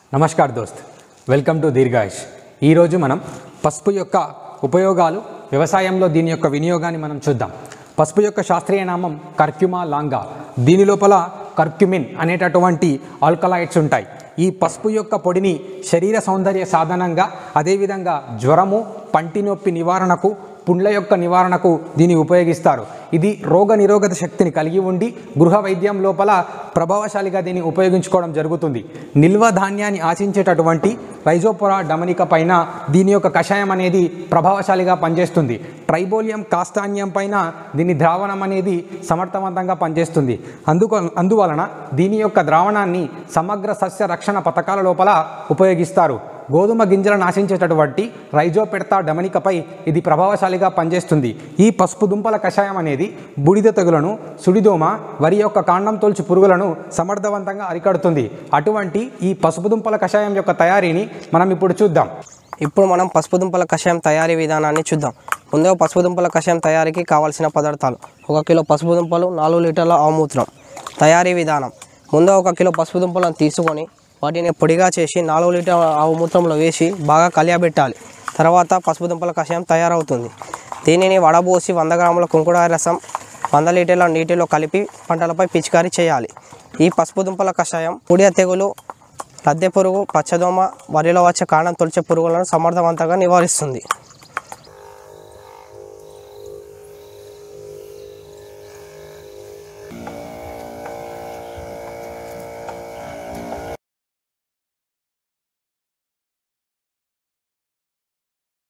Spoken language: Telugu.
నమస్కార్ దోస్త్ వెల్కమ్ టు దీర్ఘాయుష్ ఈరోజు మనం పసుపు యొక్క ఉపయోగాలు వ్యవసాయంలో దీని యొక్క వినియోగాన్ని మనం చూద్దాం పసుపు యొక్క శాస్త్రీయ నామం కర్క్యుమా లాంగా దీని లోపల కర్క్యుమిన్ అనేటటువంటి ఆల్కలాయిడ్స్ ఉంటాయి ఈ పసుపు యొక్క పొడిని శరీర సౌందర్య సాధనంగా అదేవిధంగా జ్వరము పంటి నొప్పి నివారణకు పుండ్ల యొక్క నివారణకు దీన్ని ఉపయోగిస్తారు ఇది రోగ నిరోధక శక్తిని కలిగి ఉండి గృహ వైద్యం లోపల ప్రభావశాలిగా దీన్ని ఉపయోగించుకోవడం జరుగుతుంది నిల్వ ధాన్యాన్ని ఆశించేటటువంటి రైజోపొరా డమనిక పైన దీని యొక్క కషాయం అనేది ప్రభావశాలిగా పనిచేస్తుంది ట్రైబోలియం కాస్తాన్యం పైన దీని ద్రావణం అనేది సమర్థవంతంగా పనిచేస్తుంది అందుకు అందువలన దీని యొక్క ద్రావణాన్ని సమగ్ర సస్య రక్షణ పథకాల లోపల ఉపయోగిస్తారు గోధుమ గింజలను నాశించేటటువంటి రైజో పెడతా డమనికపై ఇది ప్రభావశాలిగా పనిచేస్తుంది ఈ పసుపు దుంపల కషాయం అనేది బూడిద తెగులను సుడిదోమ వరి యొక్క కాండం తొలుచు పురుగులను సమర్థవంతంగా అరికడుతుంది అటువంటి ఈ పసుపు దుంపల కషాయం యొక్క తయారీని మనం ఇప్పుడు చూద్దాం ఇప్పుడు మనం పసుపు దుంపల కషాయం తయారీ విధానాన్ని చూద్దాం ముందుగా పసుపు దుంపల కషాయం తయారీకి కావాల్సిన పదార్థాలు ఒక కిలో పసుపు దుంపలు నాలుగు లీటర్ల ఆవుమూత్రం తయారీ విధానం ముందుగా ఒక కిలో పసుపు దుంపలను తీసుకొని వాటిని పొడిగా చేసి నాలుగు లీటర్ ఆవు మూత్రంలో వేసి బాగా కలియబెట్టాలి తర్వాత పసుపు దుంపల కషాయం తయారవుతుంది దీనిని వడబోసి వంద గ్రాముల కుంకుడాయ రసం వంద లీటర్ల నీటిలో కలిపి పంటలపై పిచికారీ చేయాలి ఈ పసుపు దుంపల కషాయం పుడియ తెగులు లద్దె పురుగు పచ్చదోమ వరిలో వచ్చే కాండం తొలిచే పురుగులను సమర్థవంతంగా నివారిస్తుంది